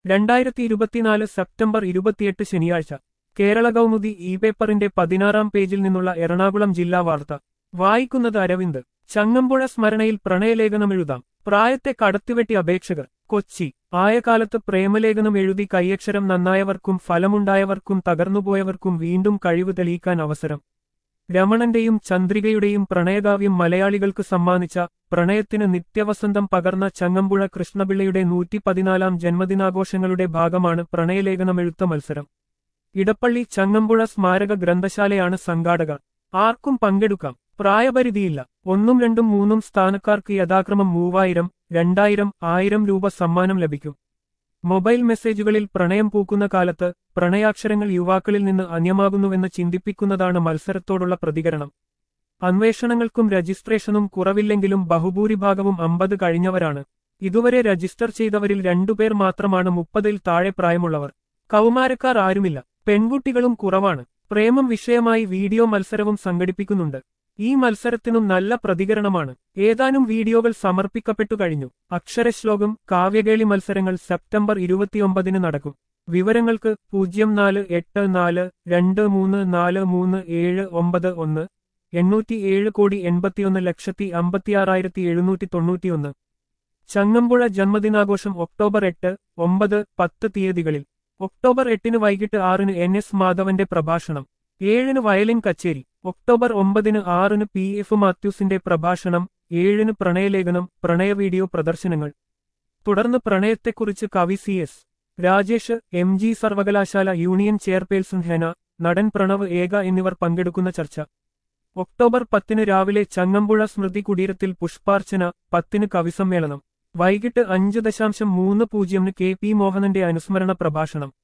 രണ്ടായിരത്തി ഇരുപത്തിനാല് സെപ്റ്റംബർ ഇരുപത്തിയെട്ട് ശനിയാഴ്ച കേരള കൗമുദി ഇ പേപ്പറിന്റെ പതിനാറാം പേജിൽ നിന്നുള്ള എറണാകുളം ജില്ലാ വാർത്ത വായിക്കുന്നത് അരവിന്ദ് ചങ്ങമ്പുഴ സ്മരണയിൽ പ്രണയലേഖനം എഴുതാം പ്രായത്തെ കടത്തിവെട്ടി അപേക്ഷകർ കൊച്ചി ആയ കാലത്ത് പ്രേമലേഖനം എഴുതി കൈയക്ഷരം നന്നായവർക്കും ഫലമുണ്ടായവർക്കും തകർന്നുപോയവർക്കും വീണ്ടും കഴിവ് തെളിയിക്കാൻ അവസരം രമണന്റെയും ചന്ദ്രികയുടെയും പ്രണയകാവ്യം മലയാളികൾക്ക് സമ്മാനിച്ച പ്രണയത്തിന് നിത്യവസന്തം പകർന്ന ചങ്ങമ്പുഴ കൃഷ്ണപിള്ളയുടെ നൂറ്റി പതിനാലാം ജന്മദിനാഘോഷങ്ങളുടെ ഭാഗമാണ് പ്രണയലേഖനമെഴുത്ത മത്സരം ഇടപ്പള്ളി ചങ്ങമ്പുഴ സ്മാരക ഗ്രന്ഥശാലയാണ് സംഘാടകർ ആർക്കും പങ്കെടുക്കാം പ്രായപരിധിയില്ല ഒന്നും രണ്ടും മൂന്നും സ്ഥാനക്കാർക്ക് യഥാക്രമം മൂവായിരം രണ്ടായിരം ആയിരം രൂപ സമ്മാനം ലഭിക്കും മൊബൈൽ മെസ്സേജുകളിൽ പ്രണയം പൂക്കുന്ന കാലത്ത് പ്രണയാക്ഷരങ്ങൾ യുവാക്കളിൽ നിന്ന് അന്യമാകുന്നുവെന്ന് ചിന്തിപ്പിക്കുന്നതാണ് മത്സരത്തോടുള്ള പ്രതികരണം അന്വേഷണങ്ങൾക്കും രജിസ്ട്രേഷനും കുറവില്ലെങ്കിലും ബഹുഭൂരിഭാഗവും അമ്പത് കഴിഞ്ഞവരാണ് ഇതുവരെ രജിസ്റ്റർ ചെയ്തവരിൽ രണ്ടുപേർ മാത്രമാണ് മുപ്പതിൽ താഴെ പ്രായമുള്ളവർ കൗമാരക്കാർ ആരുമില്ല പെൺകുട്ടികളും കുറവാണ് പ്രേമം വിഷയമായി വീഡിയോ മത്സരവും സംഘടിപ്പിക്കുന്നുണ്ട് ഈ മത്സരത്തിനും നല്ല പ്രതികരണമാണ് ഏതാനും വീഡിയോകൾ സമർപ്പിക്കപ്പെട്ടു കഴിഞ്ഞു അക്ഷരശ്ലോകം കാവ്യകേളി മത്സരങ്ങൾ സെപ്റ്റംബർ ഇരുപത്തിയൊമ്പതിന് നടക്കും വിവരങ്ങൾക്ക് പൂജ്യം നാല് എട്ട് നാല് രണ്ട് മൂന്ന് നാല് മൂന്ന് ഏഴ് ഒമ്പത് ഒന്ന് എണ്ണൂറ്റി ഏഴ് കോടി എൺപത്തിയൊന്ന് ലക്ഷത്തി അമ്പത്തിയാറായിരത്തി എഴുന്നൂറ്റി തൊണ്ണൂറ്റിയൊന്ന് ചങ്ങമ്പുഴ ജന്മദിനാഘോഷം ഒക്ടോബർ എട്ട് ഒമ്പത് പത്ത് തീയതികളിൽ ഒക്ടോബർ എട്ടിന് വൈകിട്ട് ആറിന് എൻ എസ് മാധവന്റെ പ്രഭാഷണം ഏഴിന് വയലിൻ കച്ചേരി ഒക്ടോബർ ഒമ്പതിന് ആറിന് പി എഫ് മാത്യൂസിന്റെ പ്രഭാഷണം ഏഴിന് പ്രണയലേഖനം പ്രണയ വീഡിയോ പ്രദർശനങ്ങൾ തുടർന്ന് പ്രണയത്തെക്കുറിച്ച് കവി C S Rajesh M G സർവകലാശാല യൂണിയൻ ചെയർപേഴ്സൺ ഹെന നടൻ പ്രണവ് ഏക എന്നിവർ പങ്കെടുക്കുന്ന ചർച്ച ഒക്ടോബർ പത്തിന് രാവിലെ ചങ്ങമ്പുഴ സ്മൃതി കുടീരത്തിൽ പുഷ്പാർച്ചന പത്തിന് കവിസമ്മേളനം വൈകിട്ട് അഞ്ച് ദശാംശം മൂന്ന് പൂജ്യമിന് കെ പി മോഹനന്റെ അനുസ്മരണ പ്രഭാഷണം